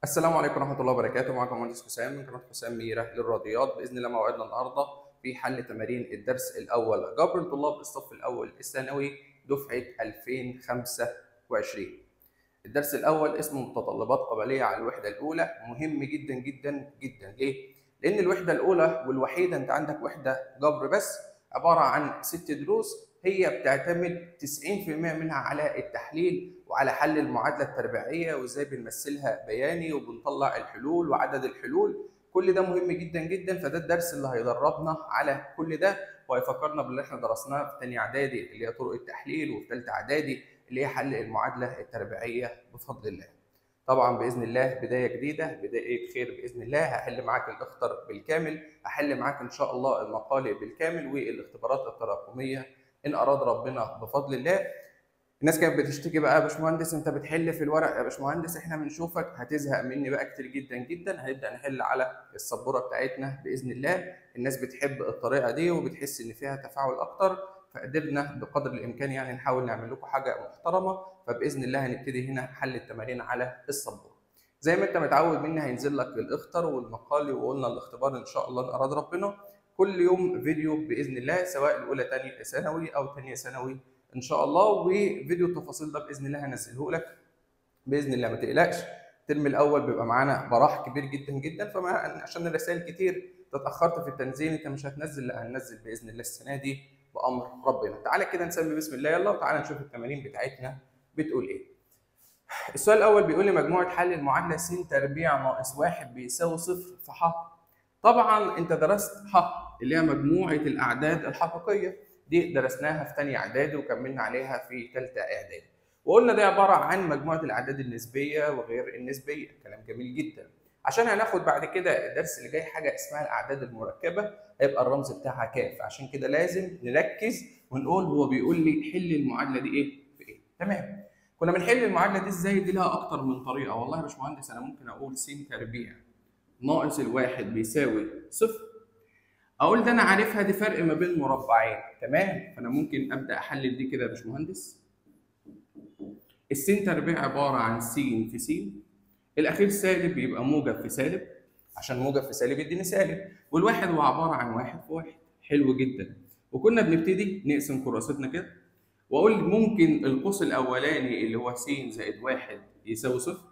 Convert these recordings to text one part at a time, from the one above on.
السلام عليكم ورحمة الله وبركاته معكم مهندس حسام من قناة حسام ميرة للرياضيات بإذن الله موعدنا النهاردة في حل تمارين الدرس الأول جبر طلاب الصف الأول الثانوي دفعة 2025 الدرس الأول اسمه متطلبات قبلية على الوحدة الأولى مهم جدا جدا جدا ليه؟ لأن الوحدة الأولى والوحيدة أنت عندك وحدة جبر بس عبارة عن ست دروس هي بتعتمد 90% منها على التحليل وعلى حل المعادله التربيعيه وازاي بنمثلها بياني وبنطلع الحلول وعدد الحلول كل ده مهم جدا جدا فده الدرس اللي هيدربنا على كل ده وهيفكرنا باللي احنا درسناه في ثانيه اعدادي اللي هي طرق التحليل وفي ثالثه اعدادي اللي هي حل المعادله التربيعيه بفضل الله. طبعا باذن الله بدايه جديده بدايه خير باذن الله هحل معاك الاخطر بالكامل هحل معاك ان شاء الله المقالي بالكامل والاختبارات التراكميه ان اراد ربنا بفضل الله الناس كانت بتشتكي بقى يا باشمهندس انت بتحل في الورق يا باشمهندس احنا بنشوفك هتزهق مني بقى كتير جدا جدا هنبدا نحل على السبوره بتاعتنا باذن الله الناس بتحب الطريقه دي وبتحس ان فيها تفاعل اكتر فقدرنا بقدر الامكان يعني نحاول نعمل لكم حاجه محترمه فباذن الله هنبتدي هنا حل التمارين على السبوره زي ما انت متعود مني هينزل لك الاخطر والمقالي وقلنا الاختبار ان شاء الله ان اراد ربنا كل يوم فيديو باذن الله سواء الاولى ثانيه ثانوي او ثانيه ثانوي ان شاء الله وفيديو التفاصيل ده باذن الله هنزله لك باذن الله ما تقلقش الترم الاول بيبقى معانا براح كبير جدا جدا فما عشان الرسائل كتير اتاخرت في التنزيل انت مش هتنزل لا هننزل باذن الله السنه دي بامر ربنا تعالى كده نسمي بسم الله يلا وتعالى نشوف التمارين بتاعتنا بتقول ايه السؤال الاول بيقول لي مجموعه حل المعادله س تربيع ناقص واحد بيساوي صفر في ح طبعا انت درست ح اللي هي مجموعه الاعداد الحقيقيه دي درسناها في ثانيه اعدادي وكملنا عليها في ثالثه اعدادي وقلنا دي عباره عن مجموعه الاعداد النسبيه وغير النسبيه كلام جميل جدا عشان هناخد بعد كده الدرس اللي جاي حاجه اسمها الاعداد المركبه هيبقى الرمز بتاعها كاف عشان كده لازم نركز ونقول هو بيقول لي حل المعادله دي ايه في ايه تمام كنا بنحل المعادله دي ازاي دي لها اكتر من طريقه والله يا باشمهندس انا ممكن اقول س تربيع ناقص الواحد بيساوي صفر اقول ده انا عارفها دي فرق ما بين مربعين تمام فانا ممكن ابدا احلل دي كده يا باشمهندس السين تربيع عباره عن س في س الاخير سالب يبقى موجب في سالب عشان موجب في سالب يديني سالب والواحد هو عباره عن واحد في واحد حلو جدا وكنا بنبتدي نقسم كراستنا كده واقول ممكن القوس الاولاني اللي هو س زائد واحد يساوي صفر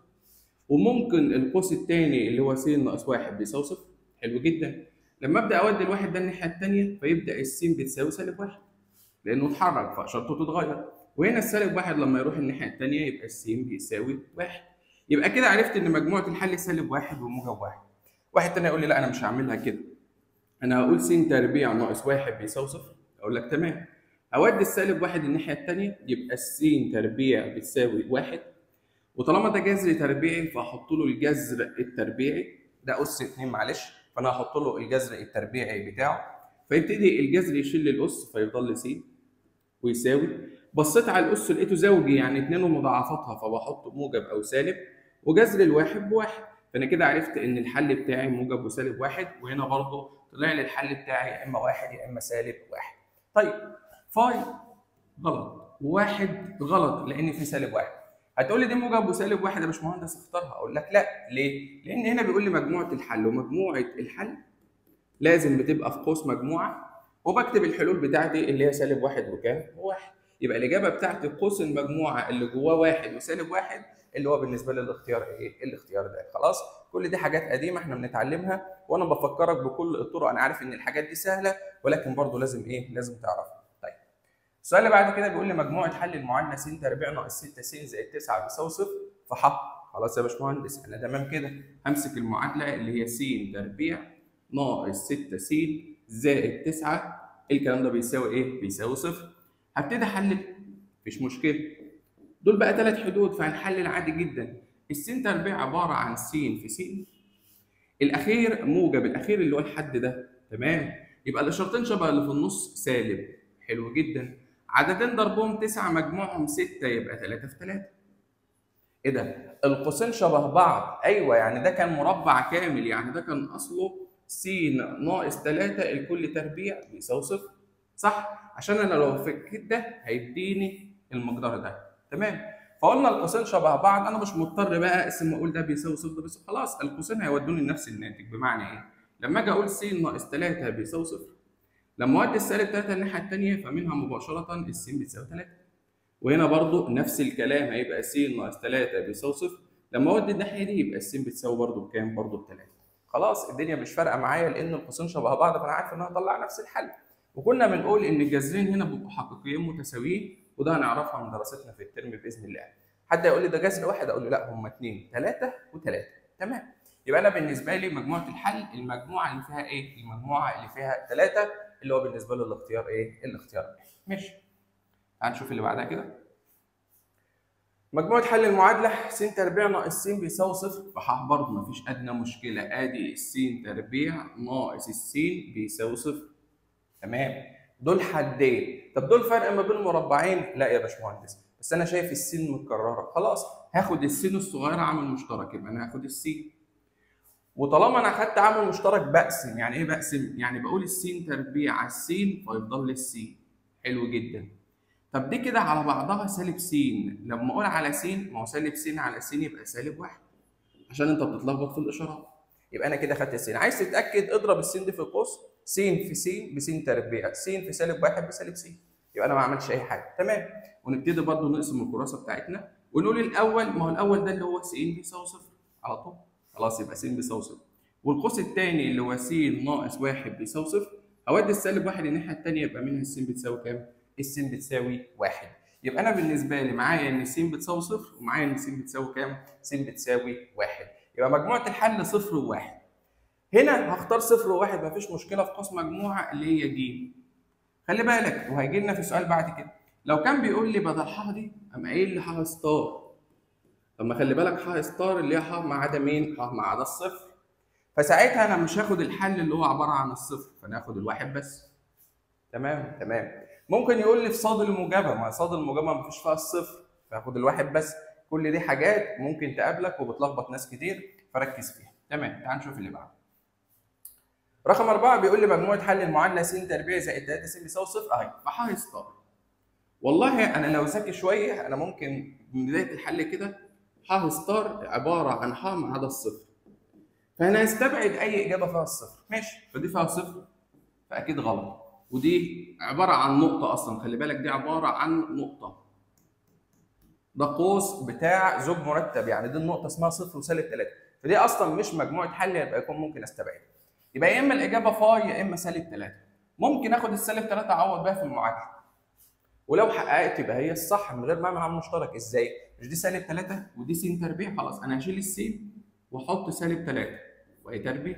وممكن القوس الثاني اللي هو س ناقص واحد بيساوي صفر حلو جدا لما ابدا اودي الواحد ده الناحيه الثانيه فيبدا السين بتساوي سالب واحد لانه اتحرك فاشارته تتغير وهنا السالب واحد لما يروح الناحيه الثانيه يبقى السين بيساوي واحد يبقى كده عرفت ان مجموعه الحل سالب واحد وموجب واحد واحد تاني يقول لي لا انا مش هعملها كده انا هقول س تربيع ناقص واحد بيساوي صفر اقول لك تمام اودي السالب واحد الناحيه الثانيه يبقى السين تربيع بتساوي واحد وطالما ده جذر تربيعي فاحط له الجذر التربيعي ده اس 2 معلش فانا هحط له الجذر التربيعي بتاعه فيبتدي الجذر يشيل الاس فيفضل س ويساوي بصيت على الاس لقيته زوجي يعني 2 ومضاعفاتها فبحط موجب او سالب وجذر الواحد بواحد فانا كده عرفت ان الحل بتاعي موجب وسالب واحد وهنا برضه طلع لي الحل بتاعي يا اما واحد يا اما سالب واحد طيب فاي غلط وواحد غلط لان في سالب واحد هتقول لي دي موجب وسالب واحد يا باشمهندس اختارها اقول لك لا ليه؟ لان هنا بيقول لي مجموعه الحل ومجموعه الحل لازم بتبقى في قوس مجموعه وبكتب الحلول بتاعتي اللي هي سالب واحد وكام؟ وواحد يبقى الاجابه بتاعتي قوس المجموعه اللي جواه واحد وسالب واحد اللي هو بالنسبه لي الاختيار ايه؟ الاختيار ده خلاص؟ كل دي حاجات قديمه احنا بنتعلمها وانا بفكرك بكل الطرق انا عارف ان الحاجات دي سهله ولكن برضه لازم ايه؟ لازم تعرفها. طيب السؤال اللي بعد كده بيقول لي مجموعه حل المعادله س تربيع ناقص 6 س زائد 9 بيساوي صفر فح خلاص يا باشمهندس انا تمام كده همسك المعادله اللي هي س تربيع ناقص 6 س زائد 9 الكلام ده بيساوي ايه؟ بيساوي صفر هبتدي احلل مفيش مشكله دول بقى ثلاث حدود فهنحلل عادي جدا السين تربيع عباره عن س في س الاخير موجب الاخير اللي هو الحد ده تمام يبقى الاشارتين شبه اللي في النص سالب حلو جدا عددين ضربهم 9 مجموعهم 6 يبقى 3 في 3 ايه ده القوسين شبه بعض ايوه يعني ده كان مربع كامل يعني ده كان اصله س ناقص 3 الكل تربيع بيساوي صفر صح عشان انا لو فكيت ده هيديني المقدار ده تمام فقلنا القوسين شبه بعض انا مش مضطر بقى اقسم واقول ده بيساوي صفر ده بيساوي خلاص القوسين هيودوني لنفس الناتج بمعنى ايه؟ لما اجي اقول س ناقص 3 بيساوي صفر لما اودي السالب 3 الناحيه الثانيه فمنها مباشره الس بتساوي 3 وهنا برضو نفس الكلام هيبقى س ناقص 3 بيساوي صفر لما اودي الناحيه دي يبقى الس بتساوي برضو بكام؟ برضو ب 3 خلاص الدنيا مش فارقه معايا لان القوسين شبه بعض فانا عارف ان انا هطلع نفس الحل وكنا بنقول ان الجذرين هنا بيبقوا حقيقيين متساويين وده هنعرفها من دراستنا في الترم باذن الله حد يقول لي ده جذر واحد اقول له لا هم اثنين ثلاثه وثلاثه تمام يبقى انا بالنسبه لي مجموعه الحل المجموعه اللي فيها ايه المجموعه اللي فيها ثلاثه اللي هو بالنسبه له الاختيار ايه الاختيار ايه ماشي هنشوف اللي بعدها كده مجموعة حل المعادلة س تربيع ناقص س بيساوي صفر فح برضه مفيش أدنى مشكلة آدي س تربيع ناقص الس بيساوي صفر تمام دول حدين طب دول فرق ما بين مربعين لا يا باشمهندس بس أنا شايف السين متكررة خلاص هاخد السين الصغيرة عامل مشترك يبقى أنا هاخد السين وطالما أنا أخدت عامل مشترك بقسم يعني إيه بقسم؟ يعني بقول السين تربيع على السين فيفضل لي السين حلو جدا طب دي كده على بعضها سالب س لما اقول على س ما هو سالب س على س يبقى سالب واحد عشان انت بتتلخبط في الاشارات يبقى انا كده خدت س عايز تتاكد اضرب السين دي في القوس س في س بس تربيع س في سالب واحد بسالب س يبقى انا ما عملتش اي حاجه تمام ونبتدي برضو نقسم الكراسه بتاعتنا ونقول الاول ما هو الاول ده اللي هو س بيساوي صفر على طول خلاص يبقى س بيساوي صفر والقوس الثاني اللي هو س ناقص واحد بيساوي صفر اودي السالب واحد الناحيه الثانيه يبقى منها الس بتساوي كام؟ الس بتساوي واحد يبقى انا بالنسبه لي معايا ان س بتساوي صفر ومعايا ان س بتساوي كام؟ س بتساوي واحد يبقى مجموعه الحل صفر وواحد هنا هختار صفر وواحد مفيش مشكله في قوس مجموعه اللي هي ج خلي بالك وهيجي لنا في سؤال بعد كده لو كان بيقول لي بدل ح دي قام قايل لي ح ستار طب ما خلي بالك ح ستار اللي هي ح ما عدا مين؟ ح ما عدا الصفر فساعتها انا مش هاخد الحل اللي هو عباره عن الصفر فانا هاخد الواحد بس تمام تمام ممكن يقول لي في صاد الموجبه ما صاد الموجبه ما فيش فيها الصفر فاخد الواحد بس كل دي حاجات ممكن تقابلك وبتلخبط ناس كتير فركز فيها تمام تعال نشوف اللي بعده رقم أربعة بيقول لي مجموعة حل المعادلة س تربيع زائد 3 س بيساوي صفر أهي فح ستار والله أنا لو ذكي شوية أنا ممكن من بداية الحل كده ح ستار عبارة عن ح ما عدا الصفر فأنا هستبعد أي إجابة فيها الصفر ماشي فدي فيها صفر فأكيد غلط ودي عبارة عن نقطة أصلا خلي بالك دي عبارة عن نقطة ده قوس بتاع زوج مرتب يعني دي النقطة اسمها صفر وسالب 3 فدي أصلا مش مجموعة حل يبقى يكون ممكن أستبعدها يبقى يا إما الإجابة فاي يا إما سالب 3 ممكن آخد السالب 3 أعوض بيها في المعادلة ولو حققت يبقى هي الصح من غير ما أعمل عامل مشترك إزاي؟ مش دي سالب 3 ودي س تربيع خلاص أنا هشيل السين وأحط سالب 3 وهي تربيع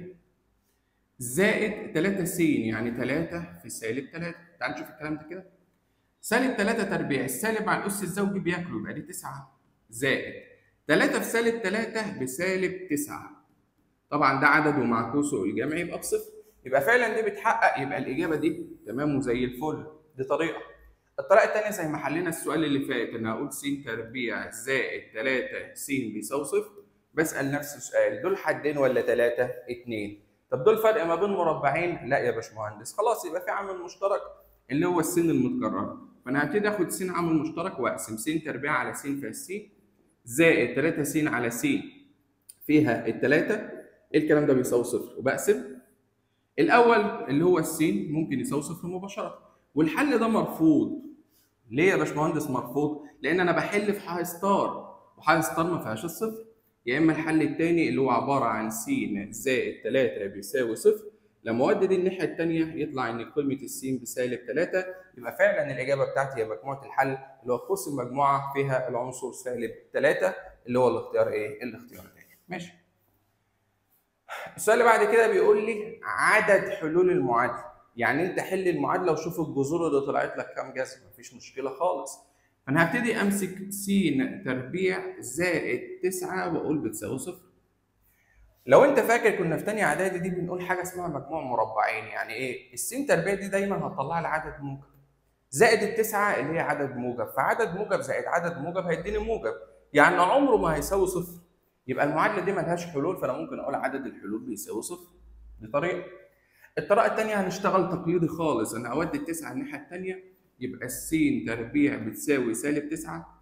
زائد 3 س يعني 3 في سالب 3 تعال نشوف الكلام ده كده سالب 3 تربيع السالب على الاس الزوجي بياكله يبقى دي 9 زائد 3 في سالب 3 بسالب 9 طبعا ده عدد ومعكوسه الجمع يبقى بصفر يبقى فعلا دي بتحقق يبقى الاجابه دي تمام وزي الفل دي طريقه الطريقه الثانيه زي ما حلينا السؤال اللي فات انا هقول س تربيع زائد 3 س بيساوي صفر بسال نفس السؤال دول حدين ولا ثلاثه؟ اثنين طب دول فرق ما بين مربعين؟ لا يا باشمهندس خلاص يبقى في عامل مشترك اللي هو السين المتكرره فانا هبتدي اخد س عامل مشترك واقسم س تربيع على س فيها س زائد 3 س على س فيها الثلاثه الكلام ده بيساوي صفر وبقسم الاول اللي هو السين ممكن يساوي صفر مباشره والحل ده مرفوض ليه يا باشمهندس مرفوض؟ لان انا بحل في ح ستار وح ستار ما فيهاش الصفر يا اما الحل الثاني اللي هو عباره عن س زائد 3 بيساوي صفر لما اودي دي الناحيه الثانيه يطلع ان قيمه السين بسالب 3 يبقى فعلا الاجابه بتاعتي هي مجموعه الحل اللي هو قوس المجموعه فيها العنصر سالب 3 اللي هو الاختيار ايه؟ الاختيار الثاني ماشي السؤال اللي بعد كده بيقول لي عدد حلول المعادله يعني انت حل المعادله وشوف الجذور اللي طلعت لك كام جذر مفيش مشكله خالص فانا هبتدي امسك س تربيع زائد 9 واقول بتساوي صفر لو انت فاكر كنا في تانية اعدادي دي بنقول حاجه اسمها مجموع مربعين يعني ايه السين تربيع دي دايما هتطلع لي عدد موجب زائد التسعه اللي هي عدد موجب فعدد موجب زائد عدد موجب هيديني موجب يعني عمره ما هيساوي صفر يبقى المعادله دي ملهاش حلول فانا ممكن اقول عدد الحلول بيساوي صفر دي طريقه الطريقه الثانيه هنشتغل تقليدي خالص انا اودي التسعه الناحيه الثانيه يبقى السين تربيع بتساوي سالب 9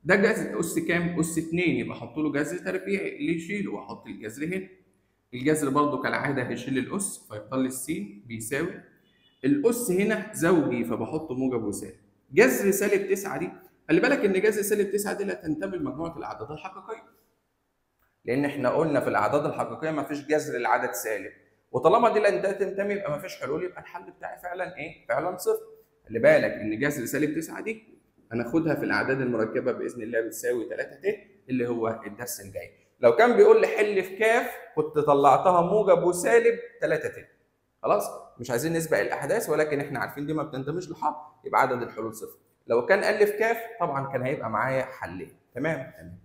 ده جذر اس كام؟ اس 2 يبقى احط له جذر تربيعي اللي يشيله واحط الجذر هنا. الجذر برضو كالعاده هيشيل الاس فيفضل لي السين بيساوي الاس هنا زوجي فبحط موجب وسالب. جذر سالب 9 دي خلي بالك ان جذر سالب 9 دي لا تنتمي لمجموعه الاعداد الحقيقيه. لان احنا قلنا في الاعداد الحقيقيه ما فيش جذر لعدد سالب وطالما دي لا تنتمي يبقى ما فيش حلول يبقى الحل بتاعي فعلا ايه؟ فعلا صفر. خلي بالك ان جذر سالب 9 دي هناخدها في الاعداد المركبه باذن الله بتساوي 3 ت اللي هو الدرس الجاي. لو كان بيقول لي حل في كاف كنت طلعتها موجب وسالب 3 ت. خلاص؟ مش عايزين نسبق الاحداث ولكن احنا عارفين دي ما بتنتميش لحق يبقى عدد الحلول صفر. لو كان الف كاف طبعا كان هيبقى معايا حلين. تمام؟ تمام.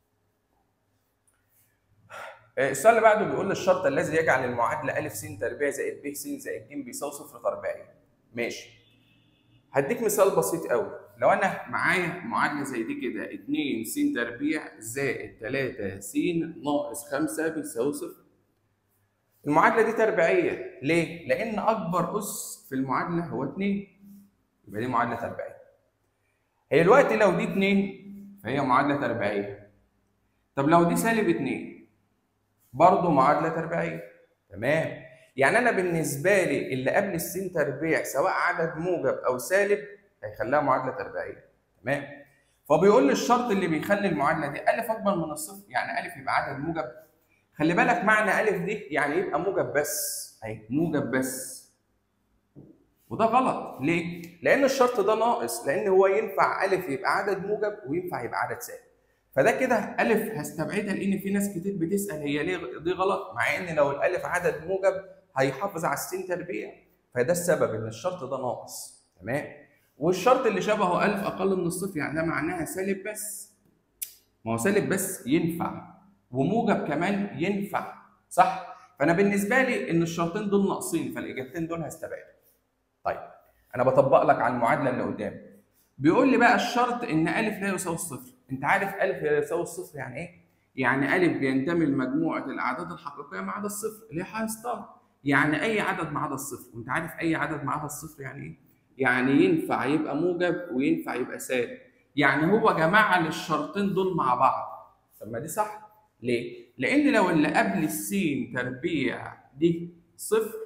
السؤال اللي بعده بيقول لي الشرط الذي يجعل المعادله ا س تربيع زائد ب س زائد ج بيساوي صفر تربيعي. ماشي. هديك مثال بسيط قوي لو انا معايا معادله زي دي كده 2 س تربيع زائد 3 س ناقص 5 بيساوي صفر. المعادله دي تربيعيه ليه؟ لان اكبر اس في المعادله هو 2 يبقى دي معادله تربيعيه. هي دلوقتي لو دي 2 فهي معادله تربيعيه. طب لو دي سالب 2 برضه معادله تربيعيه تمام يعني انا بالنسبه لي اللي قبل السين تربيع سواء عدد موجب او سالب هيخليها معادله تربيعيه تمام فبيقول لي الشرط اللي بيخلي المعادله دي الف اكبر من الصفر يعني الف يبقى عدد موجب خلي بالك معنى الف دي يعني يبقى موجب بس اهي موجب بس وده غلط ليه؟ لان الشرط ده ناقص لان هو ينفع الف يبقى عدد موجب وينفع يبقى عدد سالب فده كده الف هستبعدها لان في ناس كتير بتسال هي ليه دي غلط مع ان لو الالف عدد موجب هيحافظ على السين تربيع فده السبب ان الشرط ده ناقص تمام والشرط اللي شبهه الف اقل من الصفر يعني ده معناها سالب بس ما هو سالب بس ينفع وموجب كمان ينفع صح فانا بالنسبه لي ان الشرطين دول ناقصين فالاجابتين دول هستبعدهم طيب انا بطبق لك على المعادله اللي قدامي بيقول لي بقى الشرط ان الف لا يساوي الصفر انت عارف الف لا يساوي الصفر يعني ايه يعني الف بينتمي لمجموعه الاعداد الحقيقيه ما عدا الصفر اللي هي حاجه ستار يعني اي عدد ما عدا الصفر وانت عارف اي عدد ما عدا الصفر يعني ايه يعني ينفع يبقى موجب وينفع يبقى سالب يعني هو جمع للشرطين دول مع بعض طب ما دي صح ليه لان لو اللي قبل السين تربيع دي صفر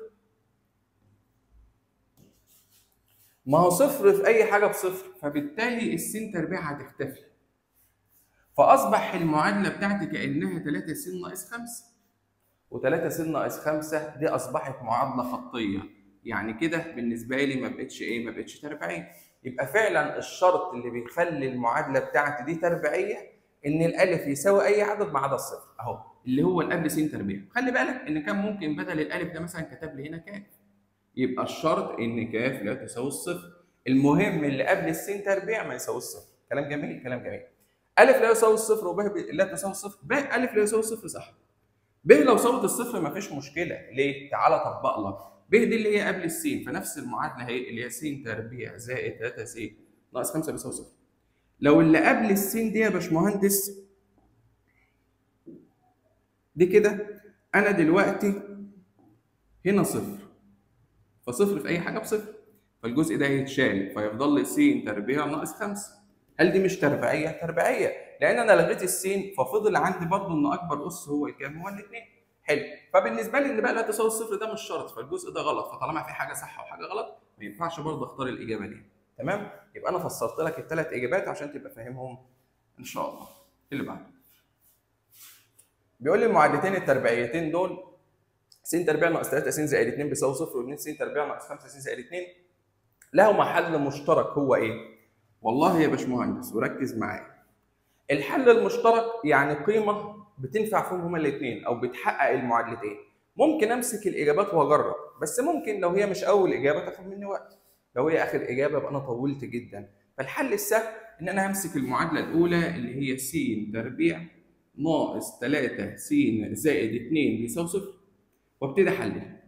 ما هو صفر في اي حاجه بصفر فبالتالي السين تربيع هتختفي فاصبح المعادله بتاعتي كانها 3 س ناقص 5 و3 س ناقص 5 دي اصبحت معادله خطيه يعني كده بالنسبه لي ما بقتش ايه ما بقتش تربيعيه يبقى فعلا الشرط اللي بيخلي المعادله بتاعتي دي تربيعيه ان الالف يساوي اي عدد ما عدا الصفر اهو اللي هو القبل س تربيع خلي بالك ان كان ممكن بدل الالف ده مثلا كتب لي هنا كاف يبقى الشرط ان كاف لا تساوي الصفر المهم اللي قبل السين تربيع ما يساوي الصفر كلام جميل كلام جميل الف لا يساوي الصفر وب لا تساوي الصفر ب الف لا يساوي الصفر صح ب لو ساوت الصفر ما فيش مشكله ليه تعالى طبق لك ب دي اللي هي قبل السين فنفس المعادله هي اللي هي س تربيع زائد 3 س ناقص 5 بيساوي صفر لو اللي قبل السين دي يا باشمهندس دي كده انا دلوقتي هنا صفر فصفر في اي حاجه بصفر فالجزء ده هيتشال فيفضل لي س تربيع ناقص 5 هل دي مش تربيعيه؟ تربيعيه لان انا لغيت السين ففضل عندي برضه ان اكبر اس هو الكام؟ هو الاثنين حلو فبالنسبه لي اللي بقى لا تساوي الصفر ده مش شرط فالجزء ده غلط فطالما في حاجه صح وحاجه غلط ما ينفعش برضه اختار الاجابه دي تمام؟ يبقى انا فسرت لك الثلاث اجابات عشان تبقى فاهمهم ان شاء الله اللي بعده بيقول لي المعادلتين التربيعيتين دول س تربيع ناقص 3 س زائد 2 بيساوي صفر و2 س تربيع ناقص 5 س زائد 2 لهما حل مشترك هو ايه؟ والله يا باشمهندس وركز معايا الحل المشترك يعني قيمه بتنفع فيهم هما الاثنين او بتحقق المعادلتين ممكن امسك الاجابات واجرب بس ممكن لو هي مش اول اجابه تاخد مني وقت لو هي اخر اجابه يبقى انا طولت جدا فالحل السهل ان انا همسك المعادله الاولى اللي هي س تربيع ناقص 3 س زائد 2 بيساوي صفر وابتدي احلل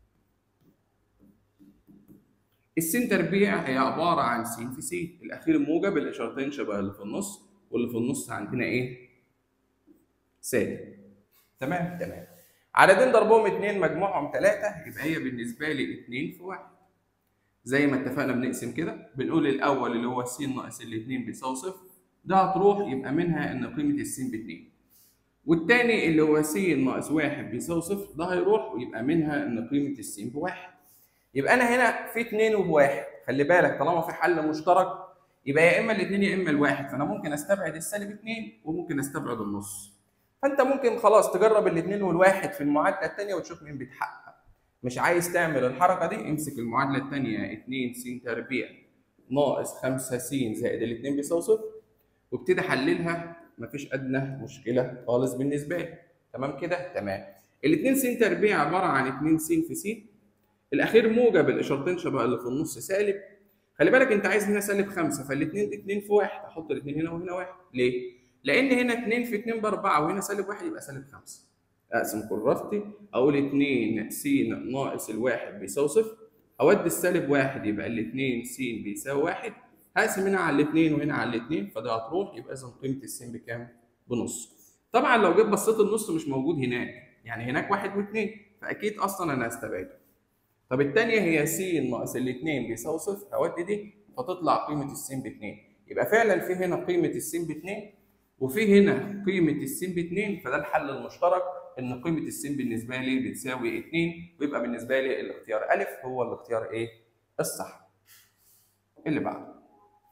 السين تربيع هي عباره عن س في س الاخير موجب الاشارتين شبه اللي في النص واللي في النص عندنا ايه سالب تمام تمام عددين ضربهم 2 مجموعهم 3 يبقى هي بالنسبه لي 2 في 1 زي ما اتفقنا بنقسم كده بنقول الاول اللي هو س ناقص الاثنين بيساوي صفر ده هتروح يبقى منها ان قيمه الس ب 2 والتاني اللي هو س ناقص 1 بيساوي صفر ده هيروح ويبقى منها ان قيمه الس بواحد يبقى انا هنا في 2 وواحد خلي بالك طالما في حل مشترك يبقى يا اما الاثنين يا اما الواحد فانا ممكن استبعد السالب 2 وممكن استبعد النص فانت ممكن خلاص تجرب الاثنين والواحد في المعادله الثانيه وتشوف مين بيتحقق مش عايز تعمل الحركه دي امسك المعادله الثانيه 2 س تربيع ناقص 5 س زائد الاثنين بيساوي صفر وابتدي حللها مفيش ادنى مشكله خالص بالنسبه لي تمام كده تمام الاثنين س تربيع عباره عن 2 س في س الاخير موجب الاشارتين شبه اللي في النص سالب خلي بالك انت عايز هنا سالب 5 فالاثنين دي 2 في 1 احط الاثنين هنا وهنا 1 ليه؟ لان هنا 2 في 2 ب 4 وهنا سالب 1 يبقى سالب 5 اقسم كراستي اقول 2 س ناقص الواحد بيساوي صفر اودي السالب 1 يبقى الاثنين س بيساوي 1 هقسم هنا على الاثنين وهنا على الاثنين فده هتروح يبقى اذا قيمه الس بكام؟ بنص طبعا لو جيت بصيت النص مش موجود هناك يعني هناك واحد واثنين فاكيد اصلا انا هستبعده طب الثانيه هي س ناقص الاثنين بيساوي صفر اودي دي فتطلع قيمه الس ب 2 يبقى فعلا في هنا قيمه الس ب 2 وفي هنا قيمه الس ب 2 فده الحل المشترك ان قيمه الس بالنسبه لي بتساوي 2 ويبقى بالنسبه لي الاختيار ا هو الاختيار ايه؟ الصح. اللي بعده.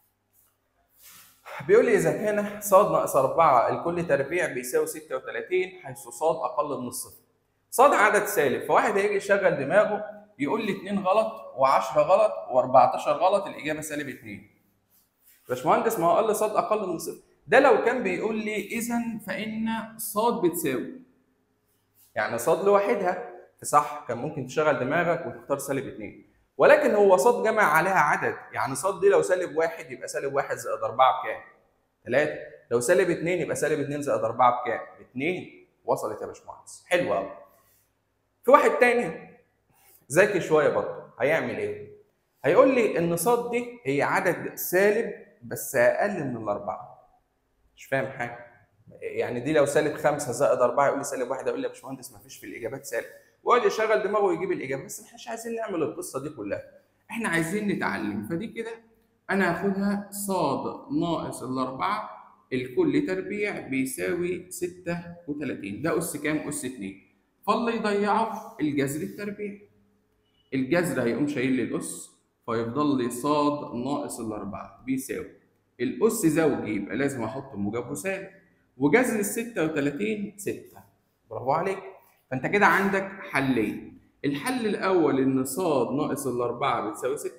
بيقول لي اذا كان ص ناقص 4 الكل تربيع بيساوي 36 حيث ص اقل من الصفر. ص عدد سالب فواحد هيجي يشغل دماغه يقول لي 2 غلط و10 غلط و14 غلط الاجابه سالب 2. باشمهندس ما هو قال لي ص اقل من صفر. ده لو كان بيقول لي اذا فان ص بتساوي يعني صاد لوحدها صح كان ممكن تشغل دماغك وتختار سالب 2 ولكن هو صاد جمع عليها عدد يعني صاد دي لو سالب 1 يبقى سالب 1 زائد 4 بكام؟ 3 لو سالب 2 يبقى سالب 2 زائد 4 بكام؟ ب 2 وصلت يا باشمهندس حلو قوي في واحد تاني ذكي شويه برضه هيعمل ايه؟ هيقول لي ان صاد دي هي عدد سالب بس اقل من الاربعه مش فاهم حاجه يعني دي لو سالب 5 زائد 4 يقول لي سالب 1 اقول لي يا باشمهندس ما فيش في الاجابات سالب ويقعد يشغل دماغه ويجيب الاجابه بس احنا مش عايزين نعمل القصه دي كلها احنا عايزين نتعلم فدي كده انا هاخدها ص ناقص الاربعه الكل تربيع بيساوي 36 ده اس كام؟ اس 2 فاللي يضيعه الجذر التربيع الجذر هيقوم شايل لي الاس فيفضل لي ص ناقص الاربعه بيساوي الاس زوجي يبقى لازم احط موجب وسالب وجذر ال 36 6 برافو عليك فانت كده عندك حلين الحل الاول ان ص ناقص الاربعه بتساوي 6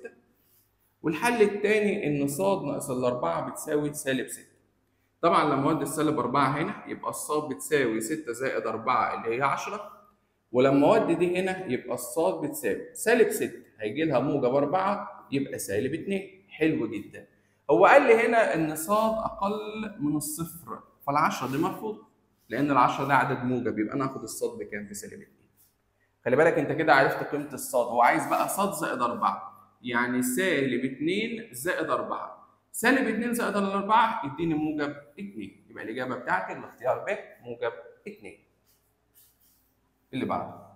والحل الثاني ان ص ناقص الاربعه بتساوي سالب 6 طبعا لما اودي السالب 4 هنا يبقى الصاد بتساوي 6 زائد 4 اللي هي 10 ولما اودي دي هنا يبقى الصاد بتساوي سالب 6 هيجي لها موجب 4 يبقى سالب 2 حلو جدا هو قال لي هنا ان صاد اقل من الصفر فال10 دي مرفوضه لان ال10 ده عدد موجب يبقى انا هاخد الصاد بكام في سالب 2 خلي بالك انت كده عرفت قيمه الصاد هو عايز بقى صاد زائد 4 يعني سالب 2 زائد 4 سالب 2 زائد 4 يديني موجب 2 يبقى الاجابه بتاعتي الاختيار ب موجب 2 اللي بعده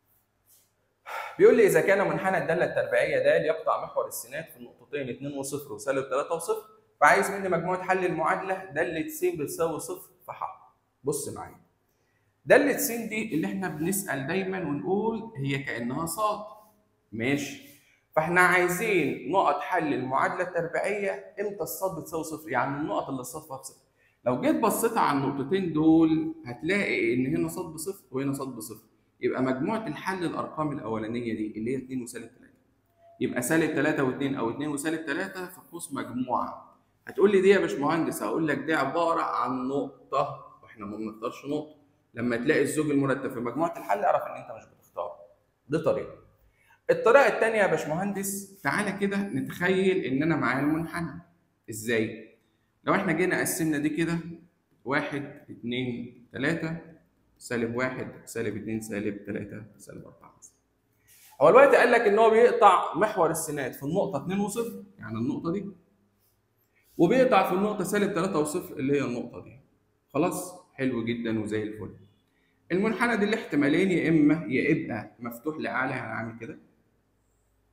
بيقول لي اذا كان منحنى الداله التربيعيه د يقطع محور السينات في النقطتين 2 و0 وسالب 3 و0 فعايز مني مجموعه حل المعادله داله س بتساوي صفر في ح بص معايا داله س دي اللي احنا بنسال دايما ونقول هي كانها صاد ماشي فاحنا عايزين نقط حل المعادله التربيعيه امتى الصاد بتساوي صفر يعني النقط اللي الصاد فيها بصفر لو جيت بصيت على النقطتين دول هتلاقي ان هنا صاد بصفر وهنا صاد بصفر يبقى مجموعه الحل الارقام الاولانيه دي اللي هي 2 وسالب 3 يبقى سالب 3 و2 او 2 وسالب 3 في قوس مجموعه هتقول لي دي يا باشمهندس هقول لك دي عباره عن نقطه واحنا ما بنختارش نقطه لما تلاقي الزوج المرتب في مجموعه الحل اعرف ان انت مش بتختار دي طريقه الطريقه الثانيه يا باشمهندس تعالى كده نتخيل ان انا معايا المنحنى ازاي لو احنا جينا قسمنا دي كده واحد اتنين تلاتة سالب واحد سالب اتنين سالب تلاتة سالب أربعة هو الوقت قال لك إن هو بيقطع محور السينات في النقطة اتنين وصفر يعني النقطة دي وبيقطع في النقطة سالب تلاتة وصفر اللي هي النقطة دي خلاص حلو جدا وزي الفل المنحنى دي الاحتمالين يا إما يا يبقى مفتوح لأعلى يعني عامل كده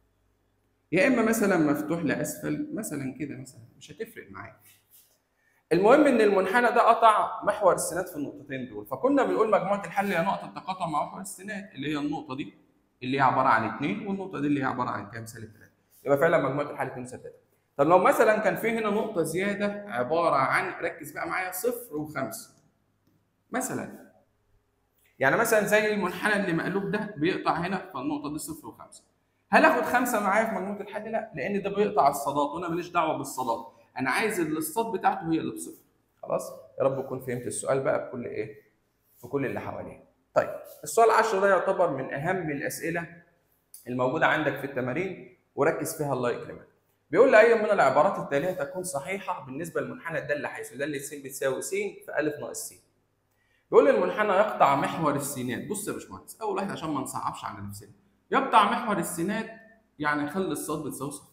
يا إما مثلا مفتوح لأسفل مثلا كده مثلا مش هتفرق معايا المهم ان المنحنى ده قطع محور السينات في النقطتين دول فكنا بنقول مجموعه الحل هي نقطه تقاطع مع محور السينات اللي هي النقطه دي اللي هي عباره عن 2 والنقطه دي اللي هي عباره عن كام سالب 3 يبقى فعلا مجموعه الحل 2 3 طب لو مثلا كان في هنا نقطه زياده عباره عن ركز بقى معايا صفر وخمسة مثلا يعني مثلا زي المنحنى اللي مقلوب ده بيقطع هنا في النقطه دي صفر وخمسة هل اخد خمسه معايا في مجموعه الحل؟ لا لان ده بيقطع الصادات وانا ماليش دعوه بالصادات انا عايز الصاد بتاعته هي اللي بصفر خلاص يا رب تكون فهمت السؤال بقى بكل ايه بكل اللي حواليه طيب السؤال 10 ده يعتبر من اهم الاسئله الموجوده عندك في التمارين وركز فيها الله يكرمك بيقول لي اي من العبارات التاليه تكون صحيحه بالنسبه للمنحنى الداله حيث داله س بتساوي س في ا ناقص س بيقول لي المنحنى يقطع محور السينات بص يا باشمهندس اول واحد عشان ما نصعبش على نفسنا يقطع محور السينات يعني يخلي الصاد بتساوي صفر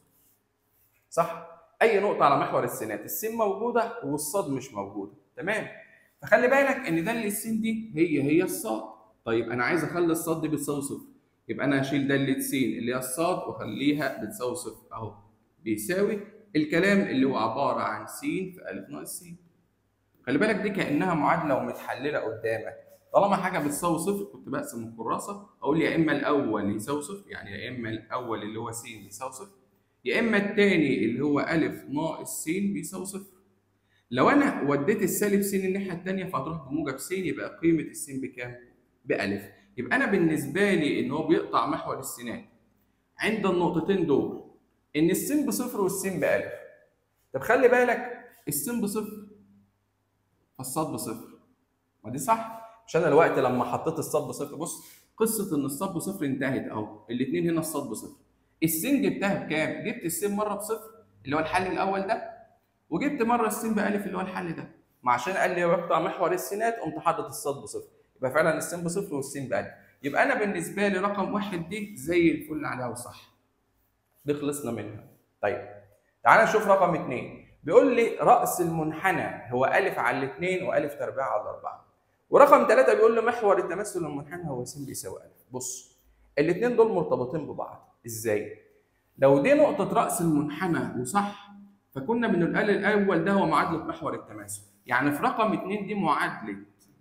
صح اي نقطه على محور السينات السين موجوده والصاد مش موجوده تمام فخلي بالك ان داله السين دي هي هي الصاد طيب انا عايز اخلي الصاد دي بتساوي صفر يبقى انا هشيل داله س اللي هي الصاد واخليها بتساوي صفر اهو بيساوي الكلام اللي هو عباره عن س في ا ناقص س خلي بالك دي كانها معادله ومتحلله قدامك طالما حاجه بتساوي صفر كنت بقسم الكراسه اقول يا اما الاول يساوي صفر يعني يا اما الاول اللي هو س يساوي صفر يا اما الثاني اللي هو ا ناقص س بيساوي صفر لو انا وديت السالب س الناحيه الثانيه فهتروح بموجب س يبقى قيمه الس بكام؟ بألف يبقى انا بالنسبه لي ان هو بيقطع محور السينات عند النقطتين دول ان السين بصفر والسين بألف طب خلي بالك السين بصفر فالصاد بصفر ما دي صح مش انا الوقت لما حطيت الصاد بصفر بص قصه ان الصاد بصفر انتهت اهو الاثنين هنا الصاد بصفر السين جبتها بكام؟ جبت السين مره بصفر اللي هو الحل الاول ده وجبت مره السين بألف اللي هو الحل ده ما عشان قال لي يقطع محور السينات قمت حاطط الصاد بصفر يبقى فعلا السين بصفر والسين بألف يبقى انا بالنسبه لي رقم واحد دي زي الفل عليها وصح دي خلصنا منها طيب تعال نشوف رقم اثنين بيقول لي راس المنحنى هو الف على الاثنين والف تربيع على الاربعه ورقم ثلاثه بيقول لي محور التمثل المنحنى هو س بيساوي الف بص الاثنين دول مرتبطين ببعض ازاي لو دي نقطه راس المنحنى وصح فكنا بنقول الاول ده هو معادله محور التماثل يعني في رقم اثنين دي معادله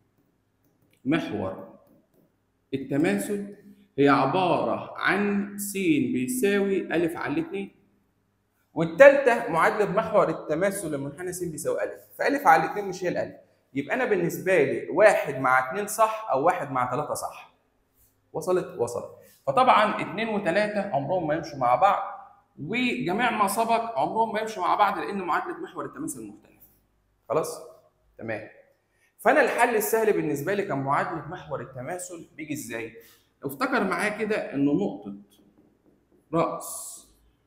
محور التماثل هي عبارة عن س بيساوي أ على الاثنين والثالثة معادلة محور التماثل المنحنى س بيساوي أ فأ على الاثنين مش هي الألف يبقى أنا بالنسبة لي واحد مع اثنين صح أو واحد مع ثلاثة صح وصلت وصلت فطبعا اثنين وثلاثة عمرهم ما يمشوا مع بعض وجميع ما سبق عمرهم ما يمشوا مع بعض لأن معادلة محور التماثل مختلفة خلاص تمام فانا الحل السهل بالنسبه لي كان معادله محور التماثل بيجي ازاي افتكر معايا كده ان نقطه راس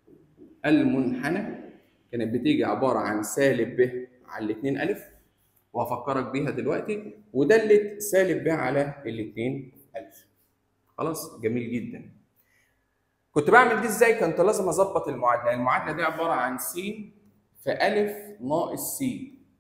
المنحنى كانت بتيجي عباره عن سالب ب على الاثنين الف وهفكرك بيها دلوقتي ودلت سالب ب على الاثنين الف خلاص جميل جدا كنت بعمل دي ازاي كنت لازم اظبط المعادله المعادله دي عباره عن س في ا ناقص س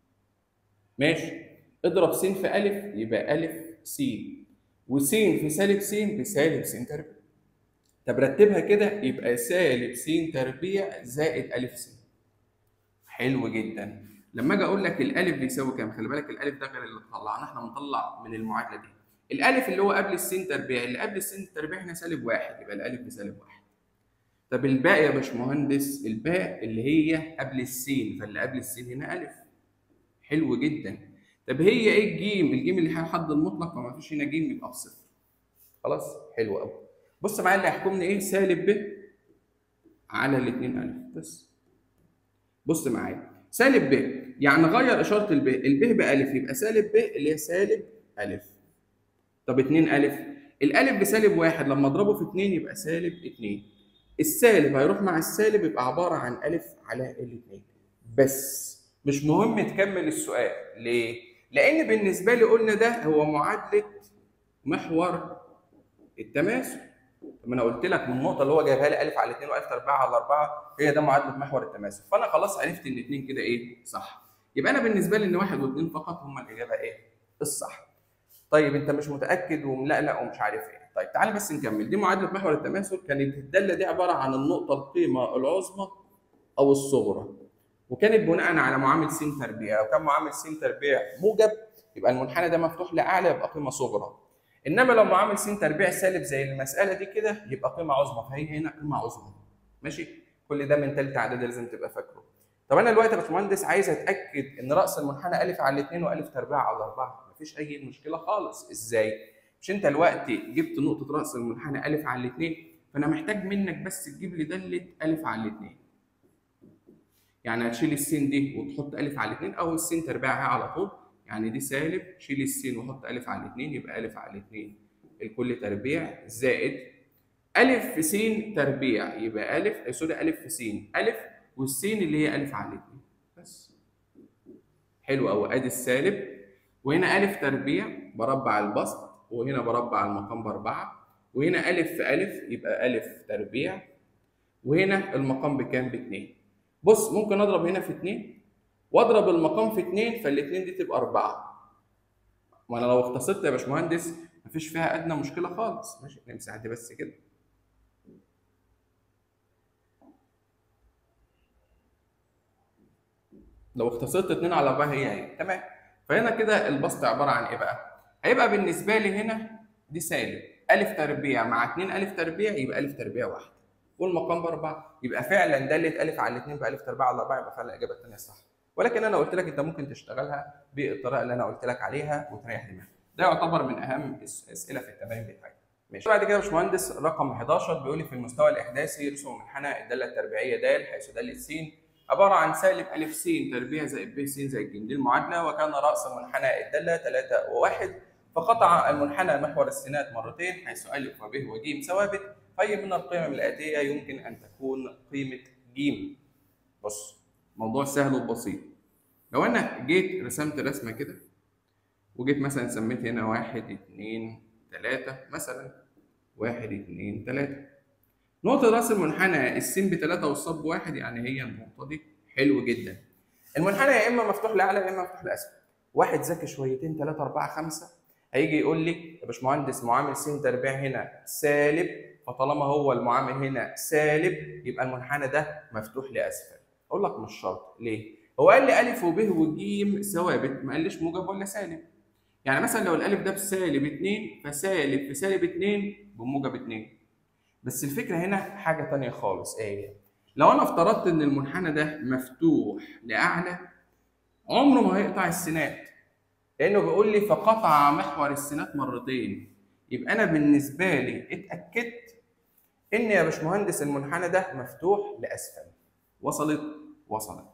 ماشي اضرب س في أ يبقى أ س وس في سالب س بسالب س تربيع طب رتبها كده يبقى سالب س تربيع زائد أ س حلو جدا لما اجي اقول لك الالف بيساوي كام خلي بالك الالف ده غير اللي طلعناه احنا بنطلع من المعادله دي الالف اللي هو قبل السين تربيع اللي قبل السين تربيع هنا سالب واحد يبقى الالف بسالب واحد طب الباء يا باشمهندس الباء اللي هي قبل السين فاللي قبل السين هنا الف حلو جدا طب هي ايه الجيم؟ الجيم اللي هي الحد المطلق فما فيش هنا جيم يبقى بصفر. خلاص؟ حلو قوي. بص معايا اللي هيحكمني ايه؟ سالب ب على الاثنين الف بس. بص معايا سالب ب يعني غير اشاره الب، الب بالف يبقى سالب ب اللي هي سالب الف. طب 2 الف الالف بسالب واحد لما اضربه في 2 يبقى سالب 2. السالب هيروح مع السالب يبقى عباره عن الف على الاثنين. بس مش مهم تكمل السؤال ليه؟ لان بالنسبه لي قلنا ده هو معادله محور التماثل طب انا قلت لك من النقطه اللي هو جايبها لي الف على 2 والف تربيع على 4 هي ده معادله محور التماثل فانا خلاص عرفت ان الاثنين كده ايه صح يبقى انا بالنسبه لي ان واحد واثنين فقط هما الاجابه ايه الصح طيب انت مش متاكد وملقلق ومش عارف ايه طيب تعالى بس نكمل دي معادله محور التماثل كانت الداله دي عباره عن النقطه القيمه العظمى او الصغرى وكانت بناء على معامل س تربيع لو كان معامل س تربيع موجب يبقى المنحنى ده مفتوح لاعلى يبقى قيمه صغرى انما لو معامل س تربيع سالب زي المساله دي كده يبقى قيمه عظمى فهي هنا قيمه عظمى ماشي كل ده من ثالثه اعدادي لازم تبقى فاكره طب انا دلوقتي يا باشمهندس عايز اتاكد ان راس المنحنى الف على الاثنين والف تربيع على اربعه مفيش اي مشكله خالص ازاي مش انت دلوقتي جبت نقطه راس المنحنى الف على الاثنين فانا محتاج منك بس تجيب لي داله الف على الاثنين يعني هتشيل السين دي وتحط الف على الاثنين او السين تربيعها على طول يعني دي سالب شيل السين وحط الف على الاثنين يبقى الف على الاثنين الكل تربيع زائد الف في س تربيع يبقى الف سوري الف في س الف والسين اللي هي الف على الاثنين بس حلو قوي ادي السالب وهنا الف تربيع بربع البسط وهنا بربع المقام باربعه وهنا الف في الف يبقى الف تربيع وهنا المقام بكام باثنين بص ممكن اضرب هنا في اثنين واضرب المقام في اثنين فالاثنين دي تبقى اربعه وانا لو اختصرت يا باشمهندس مفيش فيها ادنى مشكله خالص ماشي نمسح دي بس كده لو اختصرت 2 على 4 هي هي تمام فهنا كده البسط عباره عن ايه بقى؟ هيبقى بالنسبه لي هنا دي سالب الف تربيع مع 2 الف تربيع يبقى الف تربيع واحد والمقام باربعه يبقى فعلا داله الف على الاثنين بالف تربيع على اربعه يبقى فعلا الاجابه الثانيه صح ولكن انا قلت لك انت ممكن تشتغلها بالطريقه اللي انا قلت لك عليها وتريح دماغك ده يعتبر من اهم الاسئله في التمارين بتاعتك ماشي بعد كده يا باشمهندس رقم 11 بيقول لي في المستوى الاحداثي رسم منحنى الداله التربيعيه د حيث داله س عباره عن سالب ا س تربيع زائد ب س زائد ج دي المعادله وكان راس منحنى الداله 3 و1 فقطع المنحنى محور السينات مرتين حيث ا وب وج ثوابت فاي من القيم الاتيه يمكن ان تكون قيمه ج بص موضوع سهل وبسيط لو انا جيت رسمت رسمه كده وجيت مثلا سميت هنا واحد اتنين تلاتة مثلا واحد اتنين تلاتة نقطة راس المنحنى السين بتلاتة والصاد بواحد يعني هي النقطة دي حلو جدا المنحنى يا إما مفتوح لأعلى يا إما مفتوح لأسفل واحد ذكي شويتين تلاتة أربعة خمسة هيجي يقول لي يا باشمهندس معامل س تربيع هنا سالب فطالما هو المعامل هنا سالب يبقى المنحنى ده مفتوح لأسفل أقول لك مش شرط ليه؟ هو قال لي ألف وب وج ثوابت ما قاليش موجب ولا سالب يعني مثلا لو الالف ده بسالب 2 فسالب في سالب 2 بموجب 2 بس الفكره هنا حاجه تانية خالص ايه هي؟ لو انا افترضت ان المنحنى ده مفتوح لاعلى عمره ما هيقطع السينات لانه بيقول لي فقطع محور السينات مرتين يبقى انا بالنسبه لي اتاكدت ان يا باشمهندس المنحنى ده مفتوح لاسفل وصلت وصلت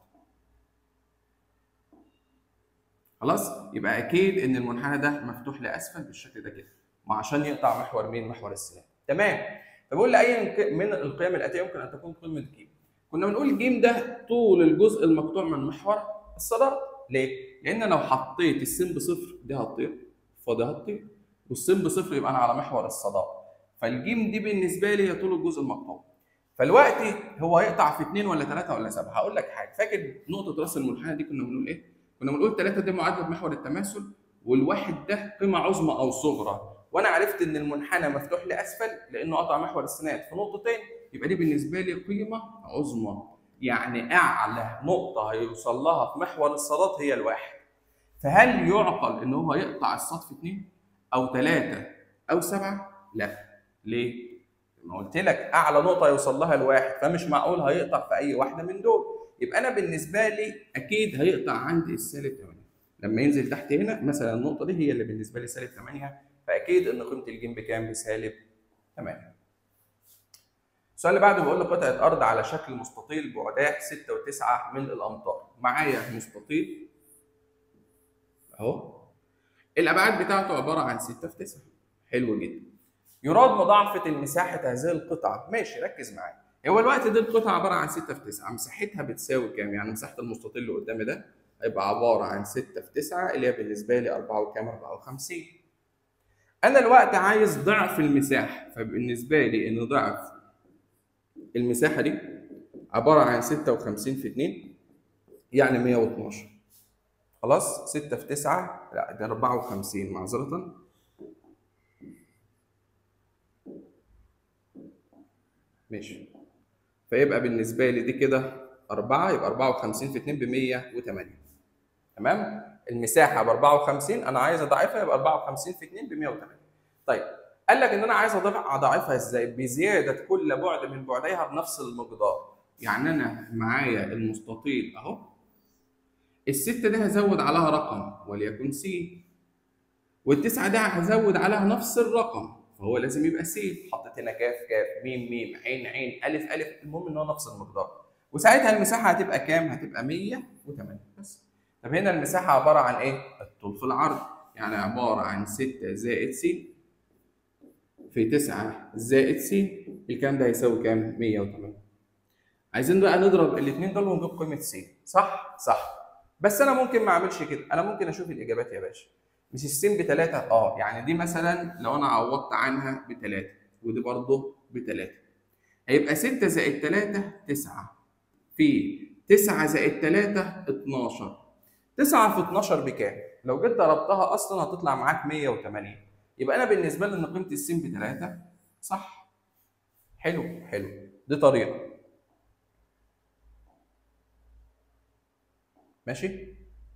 خلاص يبقى اكيد ان المنحنى ده مفتوح لاسفل بالشكل ده كده ما عشان يقطع محور مين محور السنان تمام فبقول لي اي من القيم الاتيه يمكن ان تكون قيمه ج كنا بنقول ج ده طول الجزء المقطوع من محور الصدى ليه لان لو حطيت السين بصفر دي هتطير فدي هتطير والسين بصفر يبقى انا على محور الصدى فالجيم دي بالنسبه لي هي طول الجزء المقطوع فالوقت هو هيقطع في اثنين ولا ثلاثه ولا سبعه هقول لك حاجه فاكر نقطه راس المنحنى دي كنا بنقول ايه كنا بنقول 3 دي معادله محور التماثل والواحد ده قيمه عظمى او صغرى وانا عرفت ان المنحنى مفتوح لاسفل لانه قطع محور السينات في نقطتين يبقى دي بالنسبه لي قيمه عظمى يعني اعلى نقطه هيوصل لها في محور الصادات هي الواحد فهل يعقل ان هو يقطع الصاد في اثنين او ثلاثه او سبعه؟ لا ليه؟ ما قلت لك اعلى نقطه يوصل لها الواحد فمش معقول هيقطع في اي واحده من دول يبقى انا بالنسبه لي اكيد هيقطع عندي السالب 8 لما ينزل تحت هنا مثلا النقطه دي هي اللي بالنسبه لي سالب 8 فاكيد ان قيمه الجيم بكام بسالب 8 السؤال اللي بعده بيقول لي قطعه ارض على شكل مستطيل بعداه 6 و9 من الامتار معايا مستطيل اهو الابعاد بتاعته عباره عن 6 في 9 حلو جدا يراد مضاعفه المساحه هذه القطعه ماشي ركز معايا هو الوقت دي القطعه عباره عن 6 في 9 مساحتها بتساوي كام يعني مساحه المستطيل اللي قدامي ده هيبقى عباره عن 6 في 9 اللي هي بالنسبه لي 4 وكام 54 انا الوقت عايز ضعف المساحه فبالنسبه لي ان ضعف المساحه دي عباره عن 56 في 2 يعني 112 خلاص 6 في 9 لا ده 54 معذره ماشي فيبقى بالنسبه لي دي كده 4 يبقى 54 في 2 ب 108 تمام المساحه ب 54 انا عايز اضاعفها يبقى 54 في 2 ب 108 طيب قال لك ان انا عايز أضيع- اضاعفها ازاي بزياده كل بعد من بعديها بنفس المقدار يعني انا معايا المستطيل اهو الستة دي هزود عليها رقم وليكن س والتسعة دي هزود عليها نفس الرقم فهو لازم يبقى س حطيت هنا كاف كاف ميم ميم عين عين ألف ألف المهم إن هو نفس المقدار وساعتها المساحة هتبقى كام؟ هتبقى 108 بس طب هنا المساحة عبارة عن إيه؟ الطول في العرض يعني عبارة عن 6 زائد س في 9 زائد س الكلام ده هيساوي كام؟ 108 عايزين بقى نضرب الاثنين دول ونجيب قيمة س صح؟ صح بس انا ممكن ما اعملش كده انا ممكن اشوف الاجابات يا باشا مش السين بتلاتة اه يعني دي مثلا لو انا عوضت عنها بتلاتة ودي برضه بتلاتة هيبقى ستة زائد تلاتة تسعة في تسعة زائد تلاتة اتناشر تسعة في اتناشر بكام؟ لو جيت ضربتها اصلا هتطلع معاك 108 يبقى انا بالنسبة لي ان قيمة السين بتلاتة صح حلو حلو دي طريقة ماشي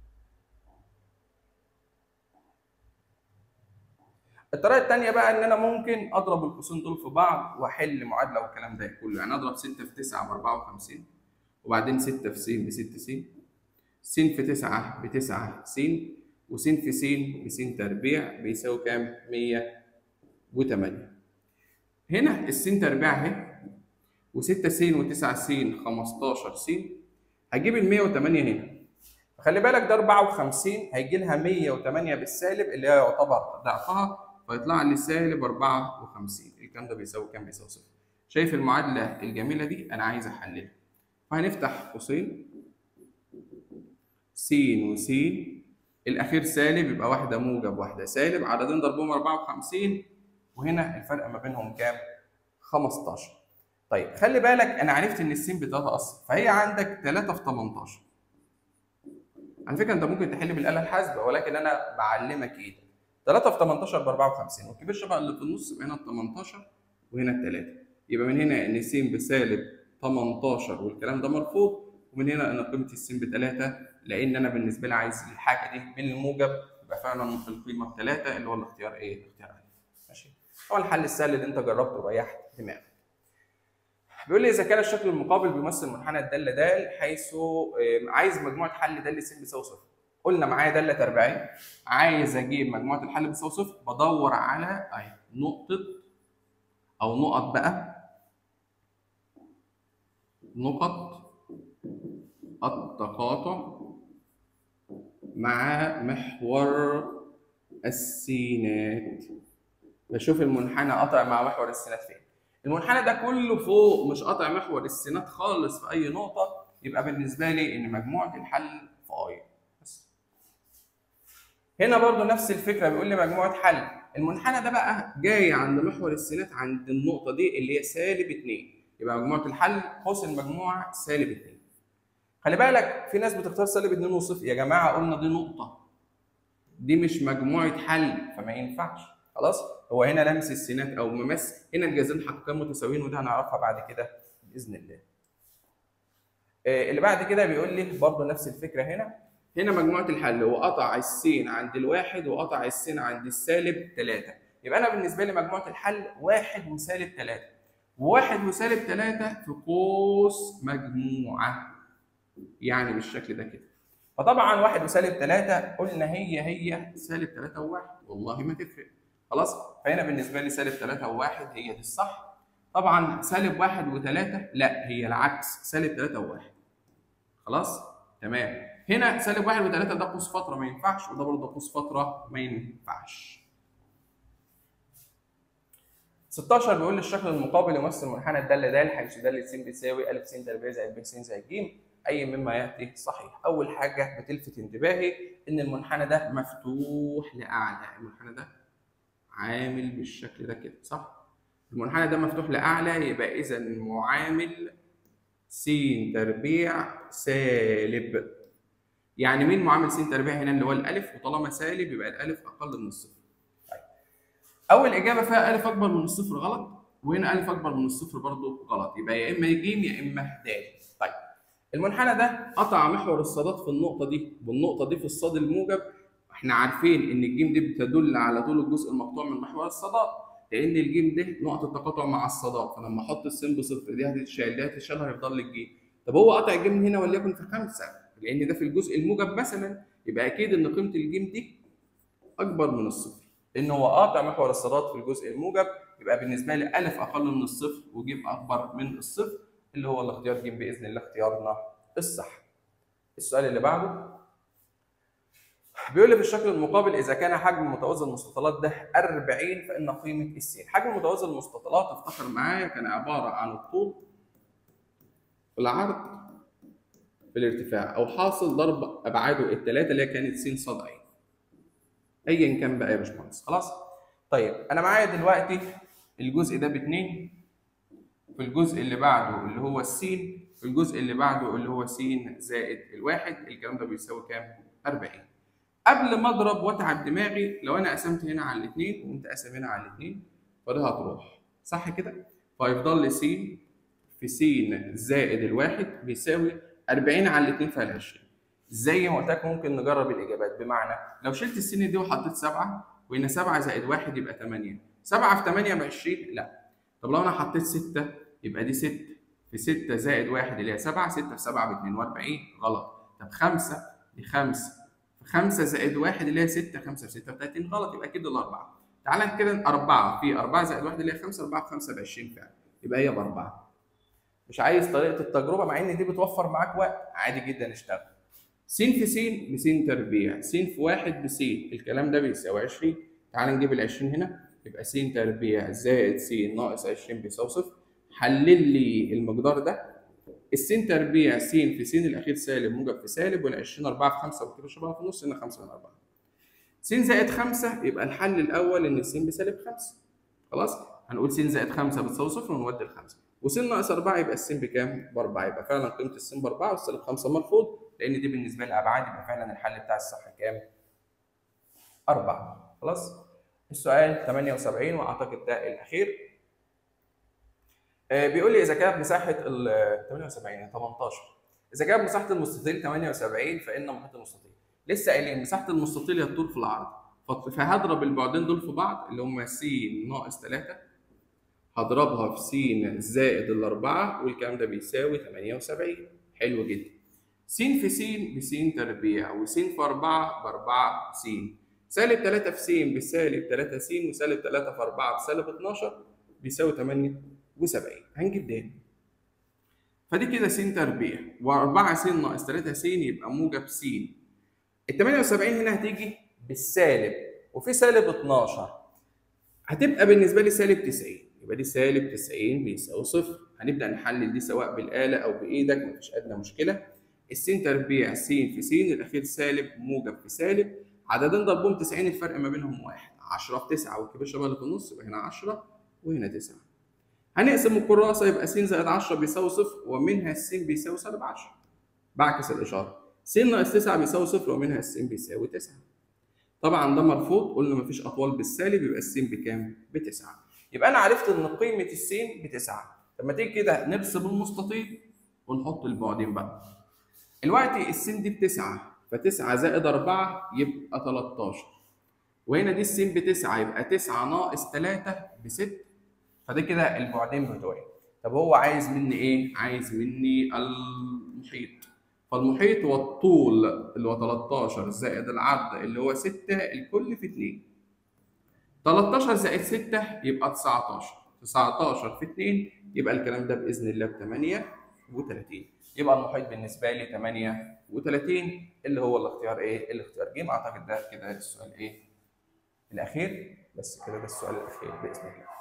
الطريقه الثانيه بقى ان انا ممكن اضرب القوسين دول في بعض واحل معادله والكلام ده كله يعني اضرب 6 في 9 ب 54 وبعدين 6 في س ب 6 س س في 9 ب 9 س وس في س بس تربيع بيساوي كام 108 هنا الس تربيع اهي و6 س و9 س 15 س هجيب ال 108 هنا خلي بالك ده 54 هيجي لها 108 بالسالب اللي هي يعتبر ضعفها فيطلع لي سالب 54 الكلام ده بيساوي كام؟ بيساوي صفر. شايف المعادله الجميله دي؟ انا عايز احللها. فهنفتح قوسين س وس الاخير سالب يبقى واحده موجب واحده سالب عددين ضربهم 54 وهنا الفرق ما بينهم كام؟ 15 طيب خلي بالك انا عرفت ان السين بتلاتة اصلا فهي عندك 3 في 18 على فكره انت ممكن تحل بالاله الحاسبه ولكن انا بعلمك ايدك 3 في 18 ب 54 والكبير شبه اللي في النص يبقى هنا ال 18 وهنا الثلاثه يبقى من هنا ان س بسالب 18 والكلام ده مرفوض ومن هنا ان قيمه الس بثلاثه لان انا بالنسبه لي عايز الحاجه دي من الموجب يبقى فعلا القيمه بثلاثه اللي هو الاختيار ايه؟ الاختيار ألف ماشي هو الحل السهل اللي انت جربته وريحت دماغك بيقول لي اذا كان الشكل المقابل بيمثل منحنى الداله د حيث آه، عايز مجموعه حل د س بيساوي صفر قلنا معايا داله تربيعيه عايز اجيب مجموعه الحل بتساوي صفر بدور على اهي نقطه او نقط بقى نقط التقاطع مع محور السينات بشوف المنحنى قطع مع محور السينات فين المنحنى ده كله فوق مش قاطع محور السينات خالص في اي نقطه يبقى بالنسبه لي ان مجموعه الحل في اي بس هنا برضو نفس الفكره بيقول لي مجموعه حل المنحنى ده بقى جاي عند محور السينات عند النقطه دي اللي هي سالب 2 يبقى مجموعه الحل قوس المجموعه سالب 2 خلي بالك في ناس بتختار سالب 2 وصفر يا جماعه قلنا دي نقطه دي مش مجموعه حل فما ينفعش خلاص هو هنا لمس السينات او ممس هنا الجذرين حقيقيين متساويين وده هنعرفها بعد كده باذن الله آه، اللي بعد كده بيقول لي برضه نفس الفكره هنا هنا مجموعه الحل وقطع السين عند الواحد وقطع السين عند السالب 3 يبقى انا بالنسبه لي مجموعه الحل واحد وسالب 3 وواحد وسالب 3 في قوس مجموعه يعني بالشكل ده كده فطبعا واحد وسالب 3 قلنا هي هي سالب 3 وواحد والله ما تفرق خلاص فهنا بالنسبه لي سالب 3 وواحد هي دي الصح طبعا سالب واحد وثلاثة لا هي العكس سالب ثلاثة وواحد خلاص تمام هنا سالب واحد وثلاثة ده قوس فترة ما ينفعش وده برضه قوس فترة ما ينفعش 16 بيقول لي الشكل المقابل يمثل منحنى الدالة د حيث دالة س بتساوي أ س تربيع زائد ب س زائد ج أي مما يأتي صحيح أول حاجة بتلفت انتباهي إن المنحنى ده مفتوح لأعلى المنحنى ده عامل بالشكل ده كده صح؟ المنحنى ده مفتوح لاعلى يبقى اذا معامل س تربيع سالب يعني مين معامل س تربيع هنا اللي هو الالف وطالما سالب يبقى الالف اقل من الصفر طيب اول اجابه فيها الف اكبر من الصفر غلط وهنا الف اكبر من الصفر برضه غلط يبقى يا اما ج يا اما د طيب المنحنى ده قطع محور الصادات في النقطه دي والنقطه دي في الصاد الموجب احنا عارفين ان الجيم دي بتدل على طول الجزء المقطوع من محور الصادات لان الجيم ده نقطه تقاطع مع الصادات فلما احط السين بصفر دي هتتشال دي هتتشال هيفضل لي الجيم طب هو قطع الجيم من هنا وليكن في خمسه لان ده في الجزء الموجب مثلا يبقى اكيد ان قيمه الجيم دي اكبر من الصفر لان هو قاطع محور الصادات في الجزء الموجب يبقى بالنسبه لي الف اقل من الصفر وجيم اكبر من الصفر اللي هو الاختيار جيم باذن الله اختيارنا الصح. السؤال اللي بعده بيقول لي في الشكل المقابل اذا كان حجم متوازي المستطيلات ده 40 فان قيمه السين، حجم متوازي المستطيلات افتكر معايا كان عباره عن الطول العرض في الارتفاع او حاصل ضرب ابعاده الثلاثه اللي هي كانت س ص ع ايا كان بقى يا باشمهندس خلاص طيب انا معايا دلوقتي الجزء ده باتنين في الجزء اللي بعده اللي هو السين في الجزء اللي بعده اللي هو س زائد الواحد الكلام ده بيساوي كام 40 قبل ما اضرب واتعب دماغي لو انا قسمت هنا على الاثنين وانت قاسم هنا على الاثنين فده هتروح صح كده فيفضل لي س في س زائد الواحد بيساوي 40 على الاثنين فيها 20 زي ما قلت لك ممكن نجرب الاجابات بمعنى لو شلت السين دي وحطيت 7 وهنا 7 زائد 1 يبقى 8 7 في 8 ب 20 لا طب لو انا حطيت 6 يبقى دي 6 في 6 زائد 1 اللي هي 7 6 في 7 ب 42 غلط طب 5 دي 5 في 5 زائد 1 اللي هي 6 5 في 36 غلط يبقى كده الاربعه تعالى كده 4 في 4 زائد 1 اللي هي 5 4 في 5 ب 20 فعلا يبقى هي باربعه مش عايز طريقه التجربه مع ان دي بتوفر معاك وقت عادي جدا اشتغل س في س بس تربيع س في 1 بس الكلام ده بيساوي 20 تعال نجيب ال 20 هنا يبقى س تربيع زائد س ناقص 20 بيساوي صفر حلل لي المقدار ده السين تربيع س في س الاخير سالب موجب في سالب وال 20 4 في 5 وكده شبه في النص هنا 5 من 4 س زائد 5 يبقى الحل الاول ان س بسالب 5 خلاص هنقول س زائد 5 بتساوي صفر ونودي الخمسه وس ناقص 4 يبقى الس بكام؟ ب 4 يبقى فعلا قيمه الس ب 4 والسالب 5 مرفوض لان دي بالنسبه لي ابعاد يبقى فعلا الحل بتاع الصح كام؟ 4 خلاص؟ السؤال 78 واعتقد ده الاخير آه بيقول لي اذا كانت مساحه ال 78 18 اذا كانت مساحه المستطيل 78 فان محيط المستطيل لسه قايلين مساحه المستطيل هي الطول في العرض فهضرب البعدين دول في بعض اللي هم س ناقص 3 هضربها في س زائد الأربعة والكلام ده بيساوي 78 حلو جدا س في س بس تربيع وس في 4 ب 4 س سالب 3 في س بسالب 3 س وسالب 3 في 4 بسالب 12 بيساوي 78 هنجيب ده فدي كده س تربيع و4 س ناقص 3 س يبقى موجب س ال 78 هنا هتيجي بالسالب وفي سالب 12 هتبقى بالنسبه لي سالب 90 يبقى دي سالب 90 بيساوي صفر هنبدا نحلل دي سواء بالاله او بايدك مفيش ادنى مشكله السين تربيع س في س الاخير سالب موجب في سالب عددين ضربهم 90 الفرق ما بينهم واحد 10 في 9 والكبير شبه اللي في النص يبقى هنا 10 وهنا 9 هنقسم الكراسه يبقى س زائد 10 بيساوي صفر ومنها السين بيساوي سالب 10 بعكس الاشاره س ناقص 9 بيساوي صفر ومنها السين بيساوي 9 طبعا ده مرفوض قلنا مفيش اطوال بالسالب يبقى السين بكام؟ بتسعه يبقى انا عرفت ان قيمه السين بتسعه لما تيجي كده نرسم المستطيل ونحط البعدين بقى دلوقتي السين دي بتسعه فتسعه زائد 4 يبقى 13 وهنا دي السين بتسعه يبقى 9 ناقص 3 ب 6 فده كده البعدين بتوعي طب هو عايز مني ايه؟ عايز مني المحيط فالمحيط هو الطول اللي هو 13 زائد العرض اللي هو 6 الكل في 2 13 زائد 6 يبقى 19 19 في 2 يبقى الكلام ده باذن الله ب 38 يبقى المحيط بالنسبه لي 38 اللي هو الاختيار ايه؟ الاختيار ج اعتقد ده كده السؤال ايه؟ الاخير بس كده ده السؤال الاخير باذن الله.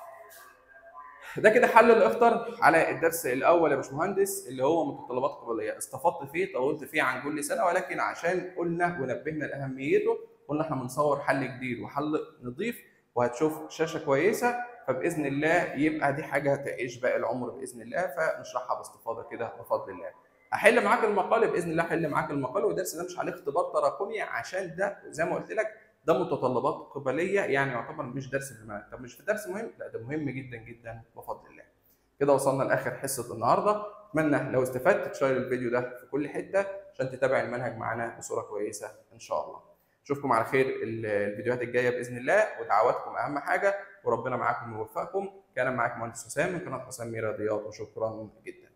ده كده حل الاختر على الدرس الاول يا باشمهندس اللي هو متطلبات قبليه استفدت فيه طولت فيه عن كل سنه ولكن عشان قلنا ونبهنا لاهميته قلنا احنا بنصور حل جديد وحل نظيف وهتشوف شاشه كويسه فباذن الله يبقى دي حاجه تعيش باقي العمر باذن الله فنشرحها باستفاضه كده بفضل الله. احل معاك المقال باذن الله احل معاك المقال والدرس ده مش عليه اختبار تراكمي عشان ده زي ما قلت لك ده متطلبات قبليه يعني يعتبر مش درس في المنهج، طب مش في درس مهم؟ لا ده مهم جدا جدا بفضل الله. كده وصلنا لاخر حصه النهارده اتمنى لو استفدت تشير الفيديو ده في كل حته عشان تتابع المنهج معانا بصوره كويسه ان شاء الله اشوفكم على خير ال- الفيديوهات الجايه باذن الله ودعواتكم اهم حاجه وربنا معاكم ويوفقكم كان معاكم مهندس حسام من قناه حسام رياضيات وشكرا جدا